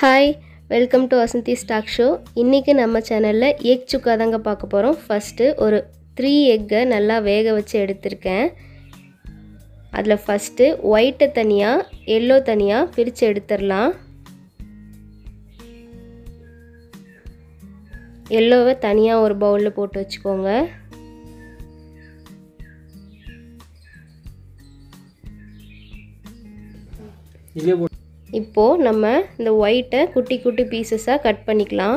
Hi welcome to Vasanthi stock show இன்றைக்கி நம்ம சேனலில் எக் சுக்கா தாங்க பார்க்க போகிறோம் ஃபஸ்ட்டு ஒரு த்ரீ எக்கை நல்லா வேக வச்சு எடுத்திருக்கேன் அதில் ஃபஸ்ட்டு ஒயிட்டை தனியாக எல்லோ தனியாக பிரித்து எடுத்துடலாம் எல்லோவை தனியாக ஒரு பவுலில் போட்டு வச்சுக்கோங்க இதுலேயே போட்டு இப்போது நம்ம இந்த ஒயிட்டை குட்டி குட்டி பீசஸாக கட் பண்ணிக்கலாம்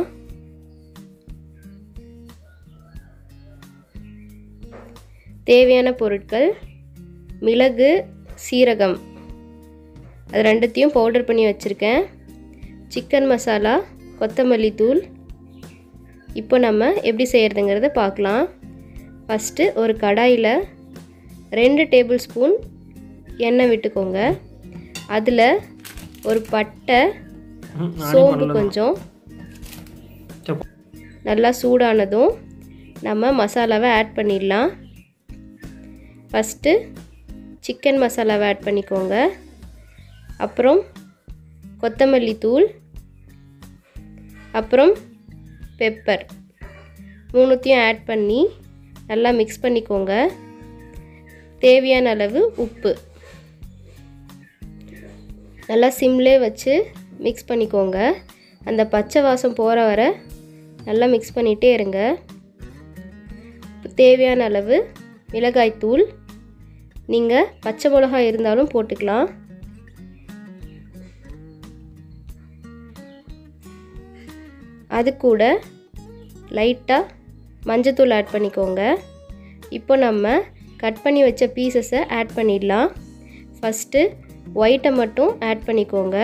தேவையான பொருட்கள் மிளகு சீரகம் அது ரெண்டுத்தையும் பவுடர் பண்ணி வச்சுருக்கேன் சிக்கன் மசாலா கொத்தமல்லி தூள் இப்போ நம்ம எப்படி செய்கிறதுங்கிறத பார்க்கலாம் ஃபஸ்ட்டு ஒரு கடாயில் ரெண்டு டேபிள் ஸ்பூன் எண்ணெய் விட்டுக்கோங்க அதில் ஒரு பட்டை ம், நானே சோம்பு பண்ணல. கொஞ்சம் சரி, நல்லா சூடானதும் நம்ம மசாலாவை ஆட் பண்ணிடலாம் ஃபஸ்ட்டு சிக்கன் மசாலாவை ஆட் பண்ணிக்கோங்க அப்புறம் கொத்தமல்லி தூள் அப்புறம் பெப்பர் மூணுத்தையும் ஆட் பண்ணி நல்லா மிக்ஸ் பண்ணிக்கோங்க தேவையான அளவு உப்பு நல்லா சிம்லே வச்சு மிக்ஸ் பண்ணிக்கோங்க அந்த பச்சை வாசம் போகிற வர நல்லா மிக்ஸ் பண்ணிகிட்டே இருங்க தேவையான அளவு மிளகாய்த்தூள் நீங்கள் பச்சை மிளகாய் இருந்தாலும் போட்டுக்கலாம் அது கூட லைட்டாக மஞ்சத்தூள் ஆட் பண்ணிக்கோங்க இப்போ நம்ம கட் பண்ணி வச்ச பீசஸை ஆட் பண்ணிடலாம் ஃபஸ்ட்டு ஒயிட்டை மட்டும் ஆட் பண்ணிக்கோங்க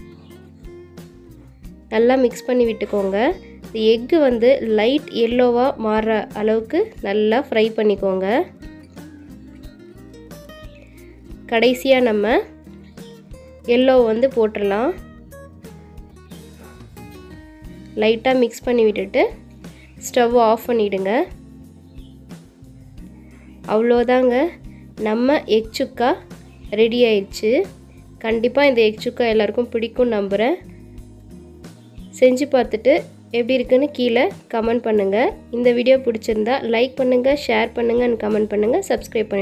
நல்லா மிக்ஸ் பண்ணி விட்டுக்கோங்க இந்த எக்கு வந்து லைட் எல்லோவாக மாறுற அளவுக்கு நல்லா ஃப்ரை பண்ணிக்கோங்க கடைசியாக நம்ம எல்லோ வந்து போட்டுடலாம் லைட்டாக மிக்ஸ் பண்ணி விட்டுட்டு ஸ்டவ் ஆஃப் பண்ணிவிடுங்க அவ்வளோதாங்க நம்ம எக் சுக்கா ரெடி ஆயிடுச்சு கண்டிப்பாக இந்த எக் சுக்கா எல்லாருக்கும் பிடிக்கும் நம்புகிறேன் செஞ்சு பார்த்துட்டு எப்படி இருக்குன்னு கீழே கமெண்ட் பண்ணுங்கள் இந்த வீடியோ பிடிச்சிருந்தா லைக் பண்ணுங்கள் ஷேர் பண்ணுங்கள் கமெண்ட் பண்ணுங்கள் சப்ஸ்கிரைப் பண்ணுங்கள்